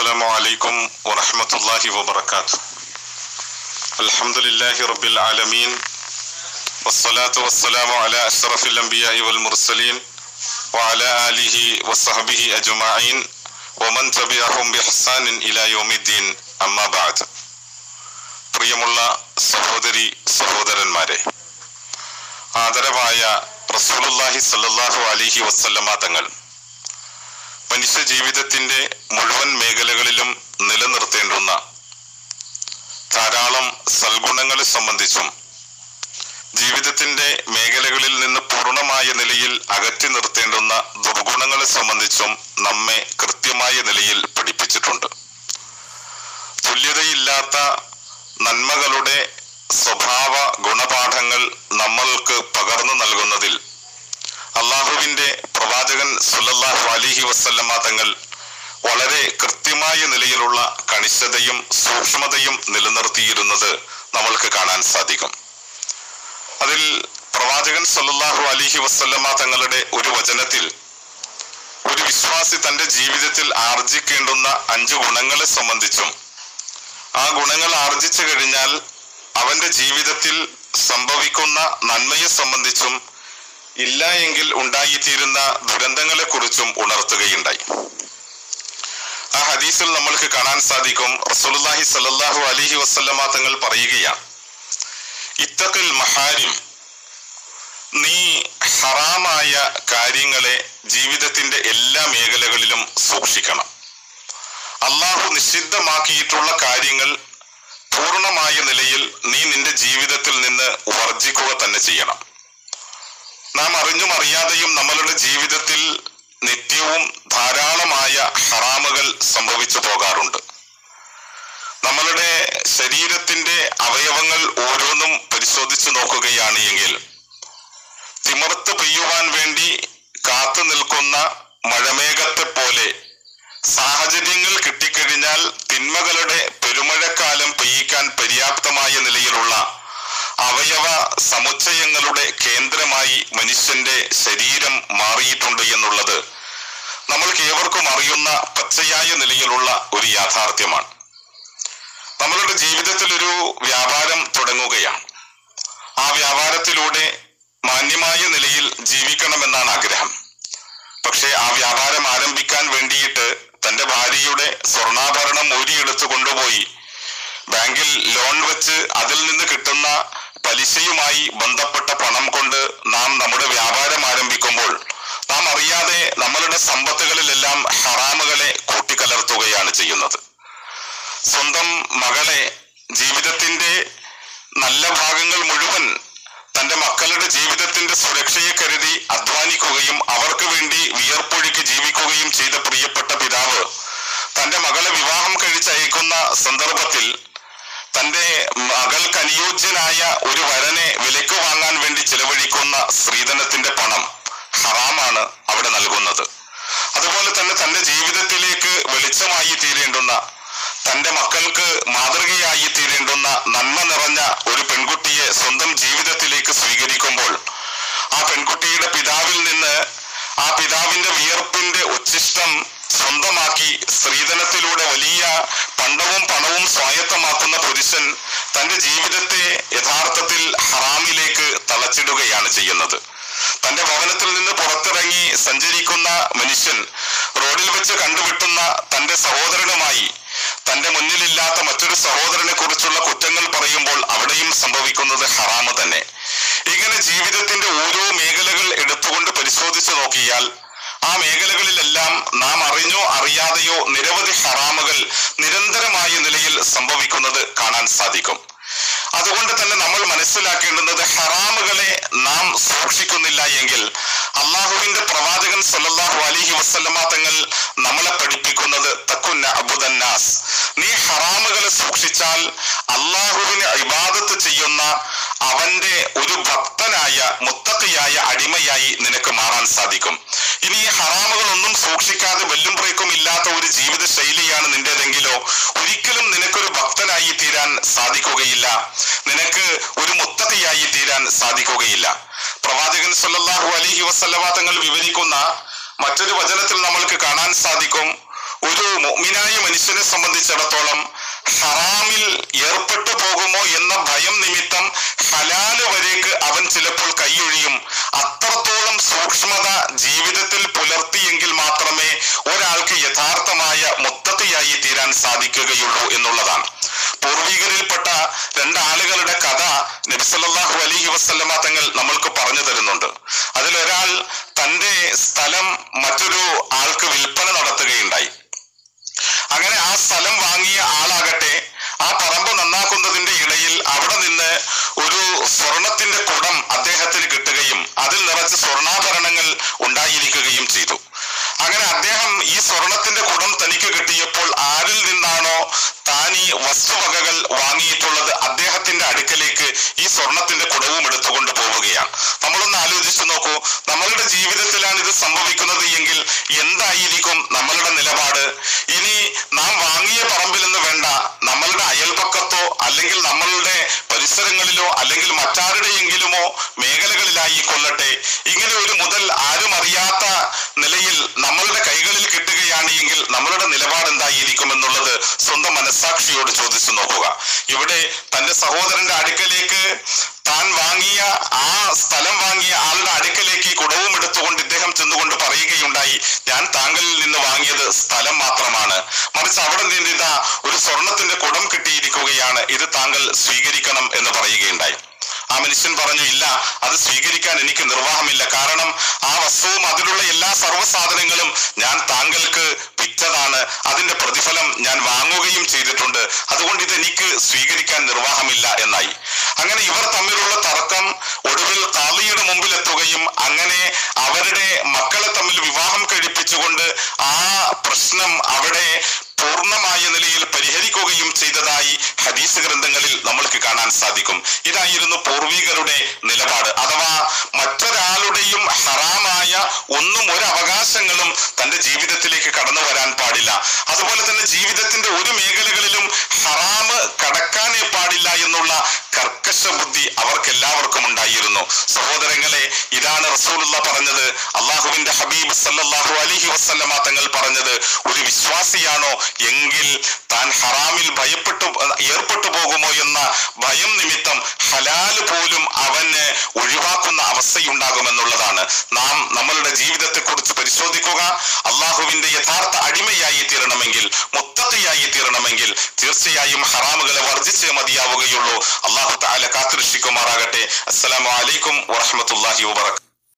السلام عليكم ورحمة الله وبركاته الحمد لله رب العالمين والصلاة والسلام على أشرف الأنبياء والمرسلين وعلى آله وصحبه أجمعين ومن تبعهم بإحسان إلى يوم الدين أما بعد പ്രിയമുള്ള സഹോദരി സഹോദരന്മാരെ ആദരവായ റസൂലുള്ളാഹി സല്ലല്ലാഹു അലൈഹി വസല്ലമ തങ്ങൾ മനുഷ്യ ജീവിതത്തിന്റെ മുഴുവൻ മേഖലകളിലും നിലനിർത്തേണ്ടുന്ന ധാരാളം സൽഗുണങ്ങളെ സംബന്ധിച്ചും ജീവിതത്തിന്റെ മേഖലകളിൽ നിന്ന് പൂർണ്ണമായ നിലയിൽ അകറ്റി നിർത്തേണ്ടുന്ന ദുർഗുണങ്ങളെ സംബന്ധിച്ചും നമ്മെ കൃത്യമായ നിലയിൽ പഠിപ്പിച്ചിട്ടുണ്ട് തുല്യതയില്ലാത്ത നന്മകളുടെ സ്വഭാവ ഗുണപാഠങ്ങൾ നമ്മൾക്ക് പകർന്നു നൽകുന്നതിൽ അള്ളാഹുവിന്റെ പ്രവാചകൻ സുല്ലല്ലാഹു അലിഹി വസല്ലമ തങ്ങൾ വളരെ കൃത്യമായ നിലയിലുള്ള കണിശതയും സൂക്ഷ്മതയും നിലനിർത്തിയിരുന്നത് നമ്മൾക്ക് കാണാൻ സാധിക്കും അതിൽ പ്രവാചകൻ സല്ലല്ലാഹു അലിഹി വസല്ലമ തങ്ങളുടെ ഒരു വചനത്തിൽ ഒരു വിശ്വാസി തന്റെ ജീവിതത്തിൽ ആർജിക്കേണ്ടുന്ന അഞ്ച് ഗുണങ്ങളെ സംബന്ധിച്ചും ആ ഗുണങ്ങൾ ആർജിച്ചു കഴിഞ്ഞാൽ അവന്റെ ജീവിതത്തിൽ സംഭവിക്കുന്ന നന്മയെ സംബന്ധിച്ചും ഇല്ല എങ്കിൽ ഉണ്ടായിത്തീരുന്ന ദുരന്തങ്ങളെ കുറിച്ചും ഉണർത്തുകയുണ്ടായി ആ ഹദീസിൽ നമ്മൾക്ക് കാണാൻ സാധിക്കും റസൂലുള്ളാഹി സല്ലല്ലാഹു അലൈഹി വസല്ലമ തങ്ങൾ പറയുകയാണ് ഇത്തഖിൽ മഹാരിം നീ ഹറാമായ കാര്യങ്ങളെ ജീവിതത്തിന്റെ എല്ലാ മേഖലകളിലും സൂക്ഷിക്കണം അള്ളാഹു നിഷിദ്ധമാക്കിയിട്ടുള്ള കാര്യങ്ങൾ പൂർണ്ണമായ നിലയിൽ നീ നിന്റെ ജീവിതത്തിൽ നിന്ന് വർജിക്കുക തന്നെ ചെയ്യണം നാം അറിഞ്ഞും അറിയാതെയും നമ്മളുടെ ജീവിതത്തിൽ നിത്യവും ധാരാളമായ ഹറാമുകൾ സംഭവിച്ചു പോകാറുണ്ട് നമ്മളുടെ ശരീരത്തിന്റെ അവയവങ്ങൾ ഓരോന്നും പരിശോധിച്ചു നോക്കുകയാണ് എങ്കിൽ തിമിർത്ത് പെയ്യുവാൻ വേണ്ടി കാത്തു നിൽക്കുന്ന മഴമേഘത്തെ പോലെ സാഹചര്യങ്ങൾ കിട്ടിക്കഴിഞ്ഞാൽ തിന്മകളുടെ പെരുമഴക്കാലം പെയ്യിക്കാൻ പര്യാപ്തമായ നിലയിലുള്ള അവയവ സമുച്ചയങ്ങളുടെ കേന്ദ്രമായി മനുഷ്യന്റെ ശരീരം മാറിയിട്ടുണ്ട് എന്നുള്ളത് നമ്മൾക്ക് ഏവർക്കും അറിയുന്ന പച്ചയായ നിലയിലുള്ള ഒരു യാഥാർത്ഥ്യമാണ് നമ്മളുടെ ജീവിതത്തിൽ ഒരു വ്യാപാരം തുടങ്ങുകയാണ് ആ വ്യാപാരത്തിലൂടെ മാന്യമായ നിലയിൽ ജീവിക്കണമെന്നാണ് ആഗ്രഹം പക്ഷേ ആ വ്യാപാരം ആരംഭിക്കാൻ വേണ്ടിയിട്ട് തന്റെ ഭാര്യയുടെ സ്വർണ്ണാഭരണം ഊരിയെടുത്ത് കൊണ്ടുപോയി ബാങ്കിൽ ലോൺ വെച്ച് അതിൽ നിന്ന് കിട്ടുന്ന പലിശയുമായി ബന്ധപ്പെട്ട പണം കൊണ്ട് നാം നമ്മുടെ വ്യാപാരം ആരംഭിക്കുമ്പോൾ നാം അറിയാതെ നമ്മളുടെ സമ്പത്തുകളിലെല്ലാം ഹറാമുകളെ കൂട്ടിക്കലർത്തുകയാണ് ചെയ്യുന്നത് സ്വന്തം മകളെ ജീവിതത്തിന്റെ നല്ല ഭാഗങ്ങൾ മുഴുവൻ തന്റെ മക്കളുടെ ജീവിതത്തിന്റെ സുരക്ഷയെ കരുതി അധ്വാനിക്കുകയും അവർക്ക് വേണ്ടി വിയർപ്പൊഴുക്കി ജീവിക്കുകയും ചെയ്ത പ്രിയപ്പെട്ട പിതാവ് തന്റെ മകളെ വിവാഹം കഴിച്ചയക്കുന്ന സന്ദർഭത്തിൽ തന്റെ മകൾക്ക് അനുയോജ്യനായ ഒരു വരനെ വിലക്ക് വാങ്ങാൻ വേണ്ടി ചിലവഴിക്കുന്ന സ്ത്രീധനത്തിന്റെ പണം ഹറാമാണ് അവിടെ നൽകുന്നത് അതുപോലെ തന്നെ തന്റെ ജീവിതത്തിലേക്ക് വെളിച്ചമായി തീരേണ്ടുന്ന തന്റെ മക്കൾക്ക് മാതൃകയായി തീരേണ്ടുന്ന നന്മ നിറഞ്ഞ ഒരു പെൺകുട്ടിയെ സ്വന്തം ജീവിതത്തിലേക്ക് സ്വീകരിക്കുമ്പോൾ ആ പെൺകുട്ടിയുടെ പിതാവിൽ നിന്ന് ആ പിതാവിന്റെ വിയർപ്പിന്റെ ഉച്ഛിഷ്ടം സ്വന്തമാക്കി സ്ത്രീധനത്തിലൂടെ വലിയ പണ്ടവും പണവും സ്വായത്തമാക്കുന്ന പുരുഷൻ തന്റെ ജീവിതത്തെ യഥാർത്ഥത്തിൽ ഹറാമിലേക്ക് തളച്ചിടുകയാണ് ചെയ്യുന്നത് തന്റെ ഭവനത്തിൽ നിന്ന് പുറത്തിറങ്ങി സഞ്ചരിക്കുന്ന മനുഷ്യൻ റോഡിൽ വെച്ച് കണ്ടുവിട്ടുന്ന തന്റെ സഹോദരനുമായി തന്റെ മുന്നിലില്ലാത്ത മറ്റൊരു സഹോദരനെ കുറിച്ചുള്ള കുറ്റങ്ങൾ പറയുമ്പോൾ അവിടെയും സംഭവിക്കുന്നത് ഹറാമ് തന്നെ ഇങ്ങനെ ജീവിതത്തിന്റെ ഓരോ മേഖലകൾ എടുത്തുകൊണ്ട് പരിശോധിച്ചു നോക്കിയാൽ ആ മേഖലകളിലെല്ലാം നാം അറിഞ്ഞോ അറിയാതെയോ നിരവധി ഹറാമുകൾ നിരന്തരമായ നിലയിൽ സംഭവിക്കുന്നത് കാണാൻ സാധിക്കും അതുകൊണ്ട് തന്നെ നമ്മൾ മനസ്സിലാക്കേണ്ടുന്നത് ഹറാമുകളെ നാം സൂക്ഷിക്കുന്നില്ല എങ്കിൽ അള്ളാഹുവിന്റെ പ്രവാചകൻ സല്ലല്ലാഹു അലൈഹി വസല്ലമ തങ്ങൾ നമ്മളെ പഠിപ്പിക്കുന്നത് തക്കുന്ന അബുദന്നാസ് നീ ഹറാമുകളെ സൂക്ഷിച്ചാൽ അള്ളാഹുവിന് ഇബാദത്ത് ചെയ്യുന്ന അവന്റെ ഒരു ഭക്തനായ മുത്തക്കയായ അടിമയായി നിനക്ക് മാറാൻ സാധിക്കും ഇനി ഈ ഹറാമുകളൊന്നും സൂക്ഷിക്കാതെ വെല്ലും ബ്രേക്കും ഇല്ലാത്ത ഒരു ജീവിത ശൈലിയാണ് നിന്റേതെങ്കിലോ ഒരിക്കലും നിനക്കൊരു ഭക്തനായി തീരാൻ സാധിക്കുകയില്ല നിനക്ക് ഒരു മുത്തക്കയായി തീരാൻ സാധിക്കുകയില്ല പ്രവാചകൻ സല്ലല്ലാഹു അലൈഹി വസല്ലമ തങ്ങൾ വിവരിക്കുന്ന മറ്റൊരു വചനത്തിൽ നമ്മൾക്ക് കാണാൻ സാധിക്കും ഒരു മുഅ്മിനായ മനുഷ്യനെ സംബന്ധിച്ചിടത്തോളം ഹറാമിൽ ഏർപ്പെട്ടു പോകുമോ എന്ന ഭയം നിമിത്തം ഹലാല് വരേക്ക് അവൻ ചിലപ്പോൾ കൈയൊഴിയും അത്രത്തോളം സൂക്ഷ്മത ജീവിതത്തിൽ പുലർത്തിയെങ്കിൽ മാത്രമേ ഒരാൾക്ക് യഥാർത്ഥമായ മുത്തത്തിയായി തീരാൻ സാധിക്കുകയുള്ളൂ എന്നുള്ളതാണ് പൂർവികരിൽപ്പെട്ട രണ്ടാളുകളുടെ കഥ നബിസല്ലാഹു അലൈഹി വസല്ലമ തങ്ങൾ നമ്മൾക്ക് പറഞ്ഞു തരുന്നുണ്ട് അതിലൊരാൾ തന്റെ സ്ഥലം മറ്റൊരു ആൾക്ക് വിൽപ്പന നടത്തുകയുണ്ടായി അങ്ങനെ ആ സ്ഥലം വാങ്ങിയ ആളാകട്ടെ ആ പറമ്പ് നന്നാക്കുന്നതിന്റെ ഇടയിൽ അവിടെ നിന്ന് ഒരു സ്വർണത്തിന്റെ കുടം അദ്ദേഹത്തിന് കിട്ടുകയും അതിൽ നിറച്ച് സ്വർണ്ണാഭരണങ്ങൾ ഉണ്ടായിരിക്കുകയും ചെയ്തു അങ്ങനെ അദ്ദേഹം ഈ സ്വർണത്തിന്റെ കുടം തനിക്ക് കിട്ടിയപ്പോൾ ആരിൽ നിന്നാണോ താൻ ഈ വസ്തുവകകൾ വാങ്ങിയിട്ടുള്ളത് അദ്ദേഹത്തിന്റെ അടുക്കലേക്ക് ഈ സ്വർണത്തിന്റെ കുടവും എടുത്തുകൊണ്ട് പോവുകയാണ് നമ്മളൊന്ന് ആലോചിച്ചു നോക്കൂ നമ്മളുടെ ജീവിതത്തിലാണ് ഇത് സംഭവിക്കുന്നത് എങ്കിൽ എന്തായിരിക്കും നമ്മളുടെ നിലപാട് ഇനി നാം വാങ്ങിയ പറമ്പിൽ നിന്ന് വേണ്ട നമ്മളുടെ അയൽപക്കത്തോ അല്ലെങ്കിൽ നമ്മളുടെ പരിസരങ്ങളിലോ അല്ലെങ്കിൽ മറ്റാരുടെയെങ്കിലുമോ മേഖലകളിലായി കൊള്ളട്ടെ ഇങ്ങനെ ഒരു മുതൽ ആരും അറിയാത്ത നിലയിൽ നമ്മളുടെ കൈകളിൽ കിട്ടുകയാണ് എങ്കിൽ നമ്മളുടെ നിലപാട് എന്തായിരിക്കും എന്നുള്ളത് സ്വന്തം മനസ്സാക്ഷിയോട് ചോദിച്ചു നോക്കുക ഇവിടെ തന്റെ സഹോദരന്റെ അടുക്കലേക്ക് താൻ വാങ്ങിയ ആ സ്ഥലം വാങ്ങിയ ആളുടെ അടുക്കലേക്ക് ഈ കുടവും എടുത്തുകൊണ്ട് ഇദ്ദേഹം ചെന്നുകൊണ്ട് പറയുകയുണ്ടായി ഞാൻ താങ്കളിൽ നിന്ന് വാങ്ങിയത് സ്ഥലം മാത്രമാണ് മറിച്ച് അവിടെ നിന്ന് ഇതാ ഒരു സ്വർണത്തിന്റെ കുടം കിട്ടിയിരിക്കുകയാണ് ഇത് താങ്കൾ സ്വീകരിക്കണം എന്ന് പറയുകയുണ്ടായി ആ മനുഷ്യൻ പറഞ്ഞു ഇല്ല അത് സ്വീകരിക്കാൻ എനിക്ക് നിർവാഹമില്ല കാരണം ആ വസ്തുവും അതിലുള്ള എല്ലാ സർവ്വസാധനങ്ങളും ഞാൻ താങ്കൾക്ക് വിറ്റതാണ് അതിന്റെ പ്രതിഫലം ഞാൻ വാങ്ങുകയും ചെയ്തിട്ടുണ്ട് അതുകൊണ്ട് ഇത് എനിക്ക് സ്വീകരിക്കാൻ നിർവാഹമില്ല എന്നായി അങ്ങനെ ഇവർ തമ്മിലുള്ള തർക്കം ഒടുവിൽ കാളിയുടെ മുമ്പിൽ എത്തുകയും അങ്ങനെ അവരുടെ മക്കളെ തമ്മിൽ വിവാഹം കഴിപ്പിച്ചുകൊണ്ട് ആ പ്രശ്നം അവിടെ പൂർണ്ണമായ നിലയിൽ പരിഹരിക്കുകയും ചെയ്തതായി ഹദീസ് ഗ്രന്ഥങ്ങളിൽ നമ്മൾക്ക് കാണാൻ സാധിക്കും ഇതായിരുന്നു പൂർവികരുടെ നിലപാട് അഥവാ മറ്റൊരാളുടെയും ഹറാമായ ഒന്നും ഒരു അവകാശങ്ങളും തന്റെ ജീവിതത്തിലേക്ക് കടന്നു വരാൻ പാടില്ല അതുപോലെ തന്നെ ജീവിതത്തിന്റെ ഒരു മേഖലകളിലും ഹറാമ് കടക്കാനേ പാടില്ല എന്നുള്ള കർക്കശ ബുദ്ധി അവർക്കെല്ലാവർക്കും ഉണ്ടായിരുന്നു സഹോദരങ്ങളെ ഇതാണ് റസൂലുള്ള പറഞ്ഞത് അള്ളാഹുവിന്റെ ഹബീബ് സല്ലല്ലാഹു അലൈഹി വസല്ലമ തങ്ങൾ പറഞ്ഞത് ഒരു വിശ്വാസിയാണോ എങ്കിൽ താൻ ഹറാമിൽ ഭയപ്പെട്ടു ഏർപ്പെട്ടു പോകുമോ എന്ന ഭയം നിമിത്തം ഹലാല് പോലും അവന് ഒഴിവാക്കുന്ന അവസ്ഥയുണ്ടാകുമെന്നുള്ളതാണ് നാം നമ്മളുടെ ജീവിതത്തെ കുറിച്ച് പരിശോധിക്കുക അള്ളാഹുവിന്റെ യഥാർത്ഥ അടിമയായി തീരണമെങ്കിൽ മുത്തത്തിയായി തീരണമെങ്കിൽ തീർച്ചയായും ഹറാമുകളെ വർജിച്ചേ മതിയാവുകയുള്ളൂ അള്ളാഹു താല കാത്തിരക്ഷിക്കുമാറാകട്ടെ അസ്സലാമു അലൈക്കും വറഹമത്തല്ലാഹി വബറകാതുഹു